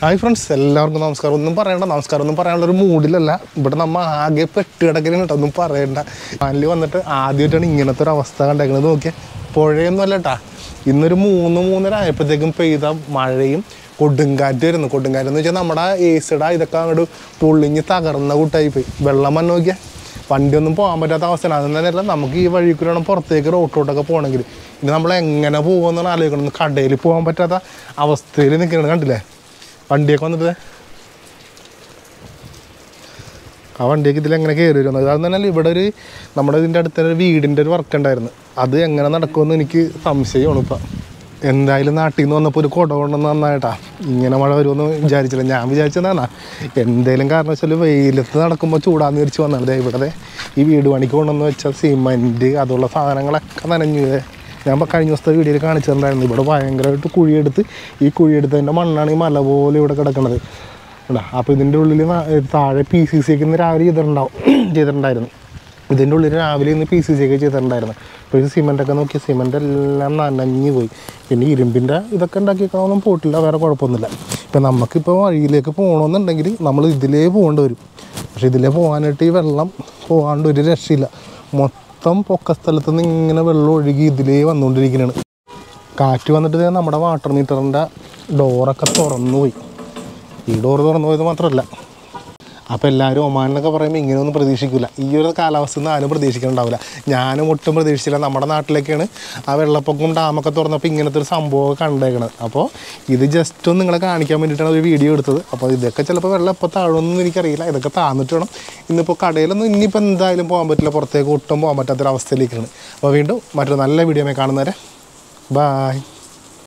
Hi friends എല്ലാവർക്കും നമസ്കാരം ഒന്നും പറയണ്ട നമസ്കാരം ഒന്നും പറയാനുള്ള ഒരു മൂഡിലല്ല ഇവിടെ നമ്മ ആകെ പെട്ട് കിടക്കലും കേട്ടോ ഒന്നും പറയണ്ട പാനിൽ വന്നിട്ട് ആദ്യമായിട്ടാണ് ഇങ്ങനത്തെ ഒരു അവസ്ഥ കണ്ടേക്കുന്നത് നോക്കിയാൽ പുഴയൊന്നും അല്ല കേട്ടാ ഇന്നൊരു മൂന്ന് മൂന്നര ആയപ്പോഴത്തേക്കും പെയ്ത മഴയും കൊടുങ്കാറ്റ് വരുന്നു കൊടുങ്കാറ്റ് എന്ന് വെച്ചാൽ നമ്മുടെ ഏസിട ഇതൊക്കെ അങ്ങോട്ട് പൊള്ളിഞ്ഞ് തകർന്ന കൂട്ടായി പോയി വെള്ളം വന്ന് നോക്കിയാൽ വണ്ടിയൊന്നും പോകാൻ പറ്റാത്ത അവസ്ഥയാണ് അത് തന്നെയല്ല നമുക്ക് ഈ വഴി കൂടെ വേണം പുറത്തേക്ക് റോട്ടോട്ടൊക്കെ പോകണമെങ്കിൽ ഇനി നമ്മൾ എങ്ങനെ പോകുമെന്നാണ് ആലോചിക്കണം കടയിൽ പോകാൻ പറ്റാത്ത അവസ്ഥയിൽ നിൽക്കുന്നത് കണ്ടില്ലേ വണ്ടിയൊക്കെ വന്നിട്ട് ദേ. ആ വണ്ടിയൊക്കെ ഇതിൽ എങ്ങനെ കയറി വരുന്നത് അത് തന്നെയല്ല ഇവിടെ ഒരു നമ്മുടെ ഇതിൻ്റെ അടുത്തൊരു വീടിൻ്റെ ഒരു വർക്ക് ഉണ്ടായിരുന്നു അത് എങ്ങനെ നടക്കുമെന്ന് എനിക്ക് സംശയമാണ് ഇപ്പം എന്തായാലും നാട്ടിൽ നിന്ന് വന്നപ്പോൾ ഒരു കുട കൊണ്ടുവന്ന് നന്നായിട്ടാ ഇങ്ങനെ മഴ വരുമെന്ന് വിചാരിച്ചില്ല ഞാൻ വിചാരിച്ചതാണ് എന്തേലും കാരണം വെച്ചാൽ വെയിലത്ത് നടക്കുമ്പോൾ ചൂടാന്ന് തിരിച്ച് വന്നത് ദേ ഇവിടെ ദേ ഈ വീട് പണിക്ക് കൊണ്ടുവന്ന് വെച്ച സിമൻറ്റ് അതുള്ള സാധനങ്ങളൊക്കെ നനഞ്ഞു ദേ. ഞാൻ ഇപ്പം കഴിഞ്ഞ ദിവസത്തെ വീഡിയോയിൽ കാണിച്ചിട്ടുണ്ടായിരുന്നു ഇവിടെ ഭയങ്കരമായിട്ട് കുഴിയെടുത്ത് ഈ കുഴിയെടുത്തതിൻ്റെ മണ്ണാണ് ഈ മല പോലെ ഇവിടെ കിടക്കുന്നത് കേട്ടോ അപ്പോൾ ഇതിൻ്റെ ഉള്ളിൽ താഴെ പി സി സി ഒക്കെ ഇന്ന് രാവിലെ ചെയ്തിട്ടുണ്ടാവും ചെയ്തിട്ടുണ്ടായിരുന്നു ഇതിൻ്റെ ഉള്ളിൽ രാവിലെ ഇന്ന് പി സി സി ഒക്കെ ചെയ്തിട്ടുണ്ടായിരുന്നു അപ്പോൾ ഇത് സിമെൻ്റൊക്കെ നോക്കി സിമെൻ്റ് എല്ലാം നനഞ്ഞു പോയി പിന്നെ ഇരുമ്പിൻ്റെ ഇതൊക്കെ ഉണ്ടാക്കിയേക്കണമൊന്നും പോയിട്ടില്ല വേറെ കുഴപ്പമൊന്നുമില്ല ഇപ്പം നമുക്കിപ്പോൾ വഴിയിലേക്ക് പോകണമെന്നുണ്ടെങ്കിൽ നമ്മൾ ഇതിലേ പോകേണ്ടി വരും പക്ഷേ ഇതിലേ പോകാനായിട്ട് ഈ വെള്ളം പോകാണ്ട് ഒരു രക്ഷയില്ല മൊത്തം പൊക്ക സ്ഥലത്ത് നിന്ന് ഇങ്ങനെ വെള്ളം ഒഴുകി ഇതിലേ വന്നുകൊണ്ടിരിക്കുന്നതാണ് കാറ്റ് വന്നിട്ട് ദേ നമ്മുടെ വാട്ടർ മീറ്ററിൻ്റെ ഡോറൊക്കെ തുറന്നു പോയി ഈ ഡോറ് തുറന്നു പോയത് മാത്രമല്ല അപ്പോൾ എല്ലാവരും ഒമാൻ എന്നൊക്കെ പറയുമ്പോൾ ഇങ്ങനെയൊന്നും പ്രതീക്ഷിക്കില്ല ഈ ഒരു കാലാവസ്ഥ ഒന്നും ആരും പ്രതീക്ഷിക്കുന്നുണ്ടാവില്ല ഞാനും ഒട്ടും പ്രതീക്ഷിച്ചില്ല നമ്മുടെ നാട്ടിലേക്കാണ് ആ വെള്ളപ്പൊക്കവും ഡാമൊക്കെ തുറന്നപ്പോൾ ഇങ്ങനത്തെ ഒരു സംഭവം കണ്ടേക്കണത് അപ്പോൾ ഇത് ജസ്റ്റ് ഒന്ന് നിങ്ങളെ കാണിക്കാൻ വേണ്ടിയിട്ടാണ് ഒരു വീഡിയോ എടുത്തത് അപ്പോൾ ഇതൊക്കെ ചിലപ്പോൾ വെള്ളം എപ്പോൾ താഴുമെന്നൊന്നും എനിക്കറിയില്ല ഇതൊക്കെ താന്നിട്ട് വേണം ഇന്നിപ്പോൾ കടയിലൊന്നും ഇനിയിപ്പോൾ എന്തായാലും പോകാൻ പറ്റില്ല പുറത്തേക്ക് ഒട്ടും പോകാൻ പറ്റാത്തൊരവസ്ഥയിലേക്കാണ് അപ്പോൾ വീണ്ടും മറ്റൊരു നല്ല വീഡിയോ കാണുന്നവരെ ബായ്